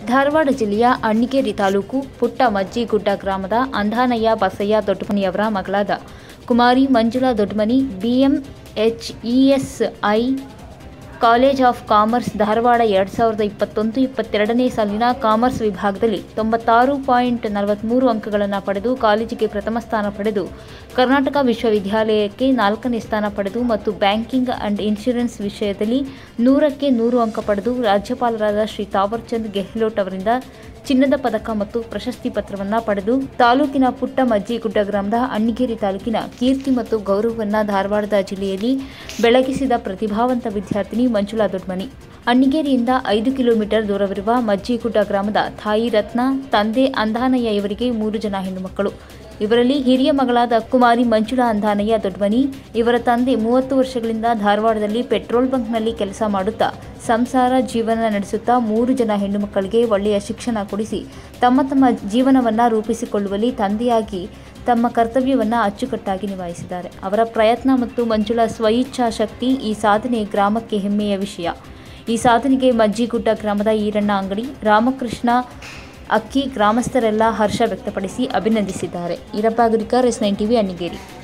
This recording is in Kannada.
ಧಾರವಾಡ ಜಿಲ್ಲೆಯ ಅಣ್ಣಿಗೇರಿ ತಾಲೂಕು ಪುಟ್ಟ ಮಜ್ಜಿಗುಡ್ಡ ಗ್ರಾಮದ ಅಂಧಾನಯ್ಯ ಬಸಯ್ಯ ದೊಡ್ಡಮನಿಯವರ ಮಗಳಾದ Kumari Manjula Doddamani BMHESI college of commerce Dharwad ಎರಡು ಸಾವಿರದ ಇಪ್ಪತ್ತೊಂದು ಇಪ್ಪತ್ತೆರಡನೇ ಸಾಲಿನ ಕಾಮರ್ಸ್ ವಿಭಾಗದಲ್ಲಿ ತೊಂಬತ್ತಾರು ಪಾಯಿಂಟ್ ನಲವತ್ತ್ಮೂರು ಅಂಕಗಳನ್ನು ಪಡೆದು ಕಾಲೇಜಿಗೆ ಪ್ರಥಮ ಸ್ಥಾನ ಪಡೆದು ಕರ್ನಾಟಕ ವಿಶ್ವವಿದ್ಯಾಲಯಕ್ಕೆ ನಾಲ್ಕನೇ ಸ್ಥಾನ ಪಡೆದು ಮತ್ತು ಬ್ಯಾಂಕಿಂಗ್ ಅಂಡ್ ಇನ್ಶೂರೆನ್ಸ್ ವಿಷಯದಲ್ಲಿ ನೂರಕ್ಕೆ ನೂರು ಅಂಕ ಪಡೆದು ರಾಜ್ಯಪಾಲರಾದ ಶ್ರೀ ತಾವರ್ಚಂದ್ ಗೆಹ್ಲೋಟ್ ಅವರಿಂದ ಚಿನ್ನದ ಪದಕ ಮತ್ತು ಪ್ರಶಸ್ತಿ ಪತ್ರವನ್ನು ಪಡೆದು ತಾಲೂಕಿನ ಪುಟ್ಟ ಮಜ್ಜಿಗುಡ್ಡ ಗ್ರಾಮದ ಅಣ್ಣಿಗೇರಿ ತಾಲೂಕಿನ ಕೀರ್ತಿ ಮತ್ತು ಗೌರವವನ್ನು ಧಾರವಾಡದ ಜಿಲ್ಲೆಯಲ್ಲಿ ಬೆಳಗಿಸಿದ ಪ್ರತಿಭಾವಂತ ವಿದ್ಯಾರ್ಥಿನಿ ಮಂಜುಳಾ ದೊಡ್ಮನಿ ಅಣ್ಣಿಗೇರಿಯಿಂದ ಐದು ಕಿಲೋಮೀಟರ್ ದೂರವಿರುವ ಮಜ್ಜಿಗುಡ್ಡ ಗ್ರಾಮದ ತಾಯಿ ರತ್ನ ತಂದೆ ಅಂಧಾನಯ್ಯ ಇವರಿಗೆ ಮೂರು ಜನ ಹೆಣ್ಣುಮಕ್ಕಳು ಇವರಲ್ಲಿ ಹಿರಿಯ ಮಗಳಾದ ಕುಮಾರಿ ಮಂಜುಳಾ ಅಂಧಾನಯ್ಯ ದೊಡ್ಮನಿ ಇವರ ತಂದೆ ಮೂವತ್ತು ವರ್ಷಗಳಿಂದ ಧಾರವಾಡದಲ್ಲಿ ಪೆಟ್ರೋಲ್ ಬಂಕ್ನಲ್ಲಿ ಕೆಲಸ ಮಾಡುತ್ತಾ ಸಂಸಾರ ಜೀವನ ನಡೆಸುತ್ತಾ ಮೂರು ಜನ ಹೆಣ್ಣು ಮಕ್ಕಳಿಗೆ ಒಳ್ಳೆಯ ಶಿಕ್ಷಣ ಕೊಡಿಸಿ ತಮ್ಮ ತಮ್ಮ ಜೀವನವನ್ನು ರೂಪಿಸಿಕೊಳ್ಳುವಲ್ಲಿ ತಂದೆಯಾಗಿ ತಮ್ಮ ಕರ್ತವ್ಯವನ್ನು ಅಚ್ಚುಕಟ್ಟಾಗಿ ನಿಭಾಯಿಸಿದ್ದಾರೆ ಅವರ ಪ್ರಯತ್ನ ಮತ್ತು ಮಂಜುಳಾ ಸ್ವಇಚ್ಛಾ ಶಕ್ತಿ ಈ ಸಾಧನೆ ಗ್ರಾಮಕ್ಕೆ ಹೆಮ್ಮೆಯ ವಿಷಯ ಈ ಸಾಧನೆಗೆ ಮಜ್ಜಿಗುಡ್ಡ ಗ್ರಾಮದ ಈರಣ್ಣ ಅಂಗಡಿ ರಾಮಕೃಷ್ಣ ಅಕ್ಕಿ ಗ್ರಾಮಸ್ಥರೆಲ್ಲ ಹರ್ಷ ವ್ಯಕ್ತಪಡಿಸಿ ಅಭಿನಂದಿಸಿದ್ದಾರೆ Irappa Gurikar S nine TV Annigeri